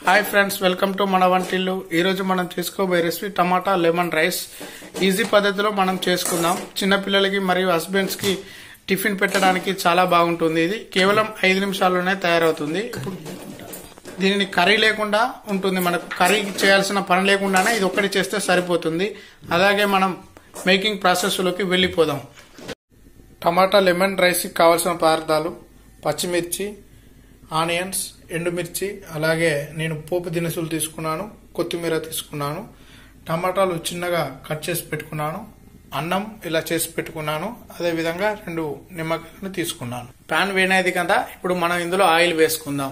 hi friends welcome to మన వంటిల్లు ఈరోజు మనం చేసుకోబోయే recipe tomato lemon rice easy పద్ధతిలో మనం చేసుకుందాం చిన్నపిల్లలకి మరియు హస్బెండ్స్ కి టిఫిన్ పెట్టడానికి చాలా బాగుంటుంది ఇది కేవలం ఐదు నిమిషాల్లోనే తయారవుతుంది ఇప్పుడు దీనిని కర్రీ లేకుండా ఉంటుంది మనకు కర్రీ చేయాల్సిన పని లేకుండానే ఇది ఒక్కటి చేస్తే సరిపోతుంది అలాగే మనం మేకింగ్ ప్రాసెస్లోకి వెళ్ళిపోదాం టమాటా లెమన్ రైస్కి కావాల్సిన పదార్థాలు పచ్చిమిర్చి ఆనియన్స్ ఎండుమిర్చి అలాగే నేను పోపు దినుసులు తీసుకున్నాను కొత్తిమీర తీసుకున్నాను టమాటాలు చిన్నగా కట్ చేసి పెట్టుకున్నాను అన్నం ఇలా చేసి పెట్టుకున్నాను అదే విధంగా రెండు నిమ్మకాయలను తీసుకున్నాను ప్యాన్ వేనేది కదా ఇప్పుడు మనం ఇందులో ఆయిల్ వేసుకుందాం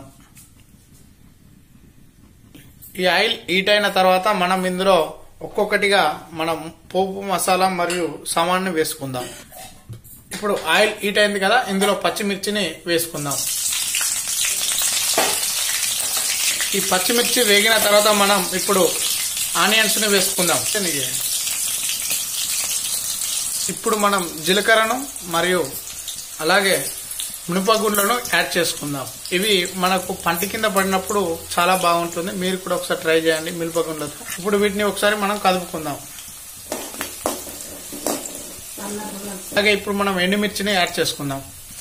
ఈ ఆయిల్ హీట్ అయిన తర్వాత మనం ఇందులో ఒక్కొక్కటిగా మనం పోపు మసాలా మరియు సామాన్ని వేసుకుందాం ఇప్పుడు ఆయిల్ హీట్ అయింది కదా ఇందులో పచ్చిమిర్చిని వేసుకుందాం ఈ పచ్చిమిర్చి వేగిన తర్వాత మనం ఇప్పుడు ఆనియన్స్ ని వేసుకుందాం ఇప్పుడు మనం జీలకర్రను మరియు అలాగే మినపగుండ్లను యాడ్ చేసుకుందాం ఇవి మనకు పంట కింద పడినప్పుడు చాలా బాగుంటుంది మీరు కూడా ఒకసారి ట్రై చేయండి మినపగుండ్లతో ఇప్పుడు వీటిని ఒకసారి మనం కలుపుకుందాం అలాగే ఇప్పుడు మనం ఎండుమిర్చిని యాడ్ చేసుకుందాం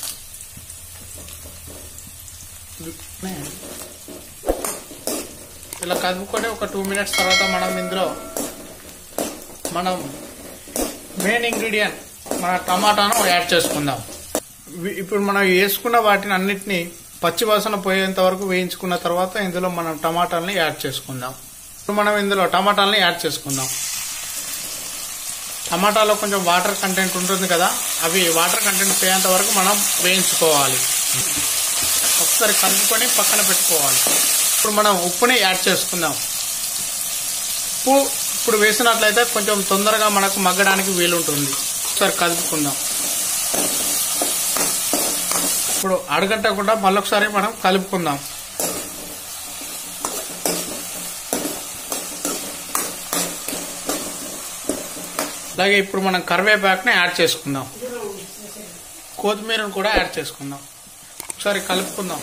ఇలా కలుపుకొని ఒక టూ మినిట్స్ తర్వాత మనం ఇందులో మనం మెయిన్ ఇంగ్రీడియంట్ మన టమాటాను యాడ్ చేసుకుందాం ఇవి- ఇప్పుడు మనం వేసుకున్న వాటిని అన్నిటిని పచ్చి వాసన పోయేంత వరకు వేయించుకున్న తర్వాత ఇందులో మనం టమాటాలని యాడ్ చేసుకుందాం ఇప్పుడు మనం ఇందులో టమాటాలని యాడ్ చేసుకుందాం టమాటాలో కొంచెం వాటర్ కంటెంట్ ఉంటుంది కదా అవి వాటర్ కంటెంట్ పోయేంత వరకు మనం వేయించుకోవాలి ఒకసారి కలుపుకొని పక్కన పెట్టుకోవాలి ఇప్పుడు మనం ఉప్పుని యాడ్ చేసుకుందాం ఉప్పు ఇప్పుడు వేసినట్లయితే కొంచెం తొందరగా మనకు మగ్గడానికి వీలుంటుంది ఒకసారి కలుపుకుందాం ఇప్పుడు అడగట్టకుండా మళ్ళొకసారి మనం కలుపుకుందాం అలాగే ఇప్పుడు మనం కరివేపాకుని యాడ్ చేసుకుందాం కొత్తిమీరను కూడా యాడ్ చేసుకుందాం ఒకసారి కలుపుకుందాం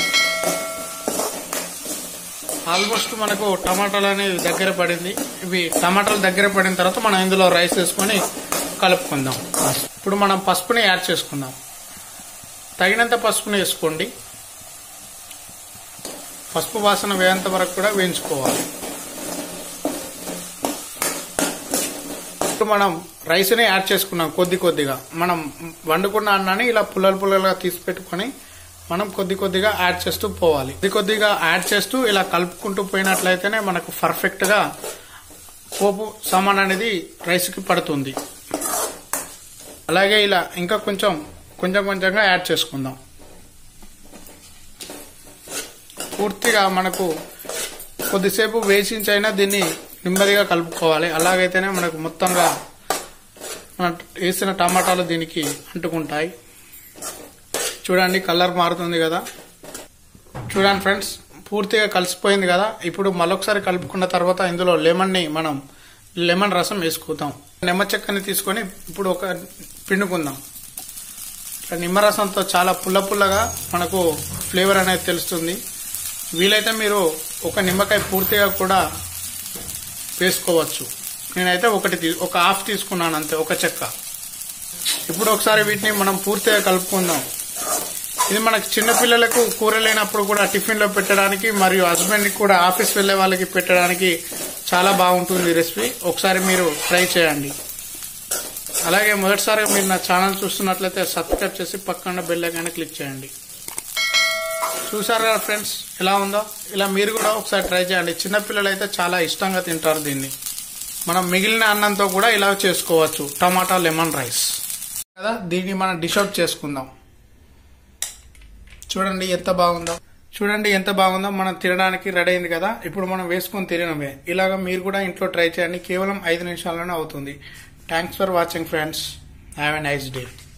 ఆల్మోస్ట్ మనకు టమాటాలు అనేవి దగ్గర పడింది ఇవి టమాటాలు దగ్గర పడిన తర్వాత మనం ఇందులో రైస్ వేసుకొని కలుపుకుందాం ఇప్పుడు మనం పసుపుని యాడ్ చేసుకుందాం తగినంత పసుపుని వేసుకోండి పసుపు వాసన వేయంత వరకు కూడా వేయించుకోవాలి ఇప్పుడు మనం రైస్ని యాడ్ చేసుకున్నాం కొద్ది కొద్దిగా మనం వండుకున్న అన్నాన్ని ఇలా పుల్లలు పుల్లలుగా తీసి పెట్టుకొని మనం కొద్ది కొద్దిగా యాడ్ చేస్తూ పోవాలి కొద్ది కొద్దిగా యాడ్ చేస్తూ ఇలా కలుపుకుంటూ పోయినట్లయితేనే మనకు పర్ఫెక్ట్ గా పోపు సామాన్ అనేది రైస్కి పడుతుంది అలాగే ఇలా ఇంకా కొంచెం కొంచెం కొంచెంగా యాడ్ చేసుకుందాం పూర్తిగా మనకు కొద్దిసేపు వేసించైనా దీన్ని నెమ్మదిగా కలుపుకోవాలి అలాగైతేనే మనకు మొత్తంగా మన వేసిన టమాటాలు దీనికి అంటుకుంటాయి చూడండి కలర్ మారుతుంది కదా చూడండి ఫ్రెండ్స్ పూర్తిగా కలిసిపోయింది కదా ఇప్పుడు మరొకసారి కలుపుకున్న తర్వాత ఇందులో లెమన్ ని మనం లెమన్ రసం వేసుకుందాం నిమ్మ చెక్కని తీసుకొని ఇప్పుడు ఒక పిండుకుందాం ఇట్లా నిమ్మరసంతో చాలా పుల్ల పుల్లగా మనకు ఫ్లేవర్ అనేది తెలుస్తుంది వీలైతే మీరు ఒక నిమ్మకాయ పూర్తిగా కూడా వేసుకోవచ్చు నేనైతే ఒకటి తీ- ఒక హాఫ్ తీసుకున్నాను అంతే ఒక చెక్క ఇప్పుడు ఒకసారి వీటిని మనం పూర్తిగా కలుపుకుందాం ఇది మనకి చిన్నపిల్లలకు కూర లేనప్పుడు కూడా టిఫిన్ లో పెట్టడానికి మరియు హస్బెండ్ కి కూడా ఆఫీస్ వెళ్లే వాళ్ళకి పెట్టడానికి చాలా బాగుంటుంది రెసిపీ ఒకసారి మీరు ట్రై చేయండి అలాగే మొదటిసారి మీరు నా ఛానల్ చూస్తున్నట్లయితే సబ్స్క్రైబ్ చేసి పక్కన బెల్ ఐకాన్ క్లిక్ చేయండి చూసారు కదా ఫ్రెండ్స్ ఎలా ఉందో ఇలా మీరు కూడా ఒకసారి ట్రై చేయండి చిన్నపిల్లలు అయితే చాలా ఇష్టంగా తింటారు దీన్ని మనం మిగిలిన అన్నంతో కూడా ఇలా చేసుకోవచ్చు టమాటా లెమన్ రైస్ కదా దీన్ని మనం డిష్ అవుట్ చేసుకుందాం చూడండి ఎంత బాగుందో చూడండి ఎంత బాగుందో మనం తినడానికి రెడీ అయింది కదా ఇప్పుడు మనం వేసుకొని తినడమే ఇలాగ మీరు కూడా ఇంట్లో ట్రై చేయండి కేవలం ఐదు నిమిషాల్లోనే అవుతుంది thanks for watching friends have a nice day